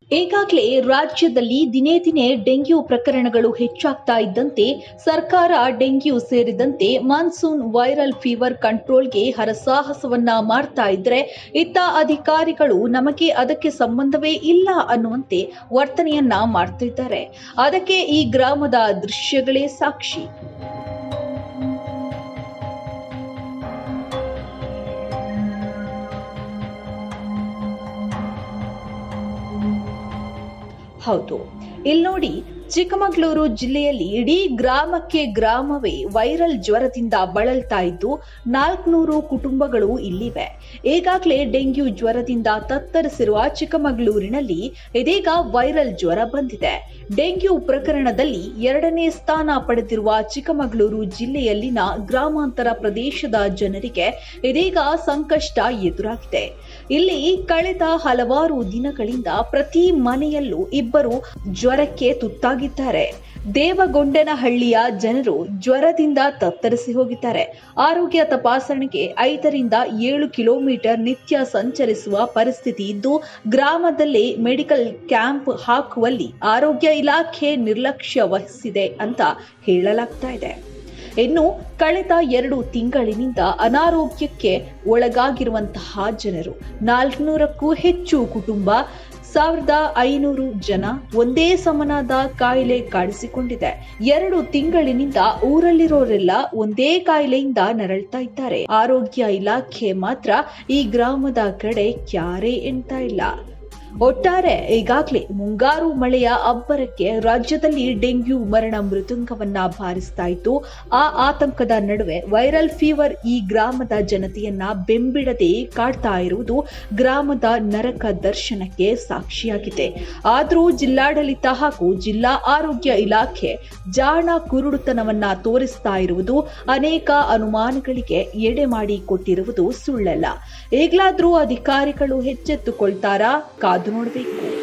ಈಗಾಗಲೇ ರಾಜ್ಯದಲ್ಲಿ ದಿನೇ ದಿನೇ ಡೆಂಗ್ಯೂ ಪ್ರಕರಣಗಳು ಹೆಚ್ಚಾಗ್ತಾ ಇದ್ದಂತೆ ಸರ್ಕಾರ ಡೆಂಗ್ಯೂ ಸೇರಿದಂತೆ ಮಾನ್ಸೂನ್ ವೈರಲ್ ಫೀವರ್ ಕಂಟ್ರೋಲ್ಗೆ ಹರಸಾಹಸವನ್ನ ಮಾಡ್ತಾ ಇದ್ರೆ ಇತ್ತ ಅಧಿಕಾರಿಗಳು ನಮಗೆ ಅದಕ್ಕೆ ಸಂಬಂಧವೇ ಇಲ್ಲ ಅನ್ನುವಂತೆ ವರ್ತನೆಯನ್ನ ಮಾಡ್ತಿದ್ದಾರೆ ಅದಕ್ಕೆ ಈ ಗ್ರಾಮದ ದೃಶ್ಯಗಳೇ ಸಾಕ್ಷಿ ಹೌದು ಇಲ್ಲಿ ನೋಡಿ ಚಿಕ್ಕಮಗಳೂರು ಜಿಲ್ಲೆಯಲ್ಲಿ ಇಡೀ ಗ್ರಾಮಕ್ಕೆ ಗ್ರಾಮವೇ ವೈರಲ್ ಜ್ವರದಿಂದ ಬಳಲ್ತಾ ಇದ್ದು ನಾಲ್ಕುನೂರು ಕುಟುಂಬಗಳು ಇಲ್ಲಿವೆ ಈಗಾಗಲೇ ಡೆಂಗ್ಯೂ ಜ್ವರದಿಂದ ತತ್ತರಿಸಿರುವ ಚಿಕ್ಕಮಗಳೂರಿನಲ್ಲಿ ಇದೀಗ ವೈರಲ್ ಜ್ವರ ಬಂದಿದೆ ಡೆಂಗ್ಯೂ ಪ್ರಕರಣದಲ್ಲಿ ಎರಡನೇ ಸ್ಥಾನ ಪಡೆದಿರುವ ಚಿಕ್ಕಮಗಳೂರು ಜಿಲ್ಲೆಯಲ್ಲಿನ ಗ್ರಾಮಾಂತರ ಪ್ರದೇಶದ ಜನರಿಗೆ ಇದೀಗ ಸಂಕಷ್ಟ ಎದುರಾಗಿದೆ ಇಲ್ಲಿ ಕಳೆದ ಹಲವಾರು ದಿನಗಳಿಂದ ಪ್ರತಿ ಮನೆಯಲ್ಲೂ ಇಬ್ಬರು ಜ್ವರಕ್ಕೆ ತುತ್ತಾಗಿದ್ದಾರೆ ದೇವಗೊಂಡನಹಳ್ಳಿಯ ಜನರು ಜ್ವರದಿಂದ ತತ್ತರಿಸಿ ಹೋಗಿದ್ದಾರೆ ಆರೋಗ್ಯ ತಪಾಸಣೆಗೆ ಐದರಿಂದ ಏಳು ಕಿಲೋಮೀಟರ್ ನಿತ್ಯ ಸಂಚರಿಸುವ ಪರಿಸ್ಥಿತಿ ಇದ್ದು ಗ್ರಾಮದಲ್ಲೇ ಮೆಡಿಕಲ್ ಕ್ಯಾಂಪ್ ಹಾಕುವಲ್ಲಿ ಆರೋಗ್ಯ ಇಲಾಖೆ ನಿರ್ಲಕ್ಷ್ಯ ವಹಿಸಿದೆ ಅಂತ ಹೇಳಲಾಗ್ತಾ ಇದೆ ಇನ್ನು ಕಳೆದ ಎರಡು ತಿಂಗಳಿನಿಂದ ಅನಾರೋಗ್ಯಕ್ಕೆ ಒಳಗಾಗಿರುವಂತಹ ಜನರು ನಾಲ್ಕುನೂರಕ್ಕೂ ಹೆಚ್ಚು ಕುಟುಂಬ ಸಾವಿರದ ಐನೂರು ಜನ ಒಂದೇ ಸಮನಾದ ಕಾಯಿಲೆ ಕಾಣಿಸಿಕೊಂಡಿದೆ ಎರಡು ತಿಂಗಳಿನಿಂದ ಊರಲ್ಲಿರೋರೆಲ್ಲ ಒಂದೇ ಕಾಯಿಲೆಯಿಂದ ನರಳ್ತಾ ಇದ್ದಾರೆ ಆರೋಗ್ಯ ಇಲಾಖೆ ಮಾತ್ರ ಈ ಗ್ರಾಮದ ಕಡೆ ಕ್ಯಾರೆ ಎಣ್ತಾ ಇಲ್ಲ ಒಟ್ಟಾರೆ ಈಗಾಗಲೇ ಮುಂಗಾರು ಮಳೆಯ ಅಬ್ಬರಕ್ಕೆ ರಾಜ್ಯದಲ್ಲಿ ಡೆಂಗ್ಯೂ ಮರಣ ಮೃದಂಗವನ್ನ ಬಾರಿಸ್ತಾ ಇತ್ತು ಆ ಆತಂಕದ ನಡುವೆ ವೈರಲ್ ಫೀವರ್ ಈ ಗ್ರಾಮದ ಜನತೆಯನ್ನ ಬೆಂಬಿಡದೆ ಕಾಡ್ತಾ ಇರುವುದು ಗ್ರಾಮದ ನರಕ ದರ್ಶನಕ್ಕೆ ಸಾಕ್ಷಿಯಾಗಿದೆ ಆದರೂ ಜಿಲ್ಲಾಡಳಿತ ಹಾಗೂ ಜಿಲ್ಲಾ ಆರೋಗ್ಯ ಇಲಾಖೆ ಜಾಣ ಕುರುಡುತನವನ್ನ ತೋರಿಸ್ತಾ ಇರುವುದು ಅನೇಕ ಅನುಮಾನಗಳಿಗೆ ಎಡೆ ಮಾಡಿ ಕೊಟ್ಟಿರುವುದು ಸುಳ್ಳಲ್ಲ ಈಗಲಾದರೂ ಅಧಿಕಾರಿಗಳು ಎಚ್ಚೆತ್ತುಕೊಳ್ತಾರಾ ಕಾದು ನೋಡಬೇಕು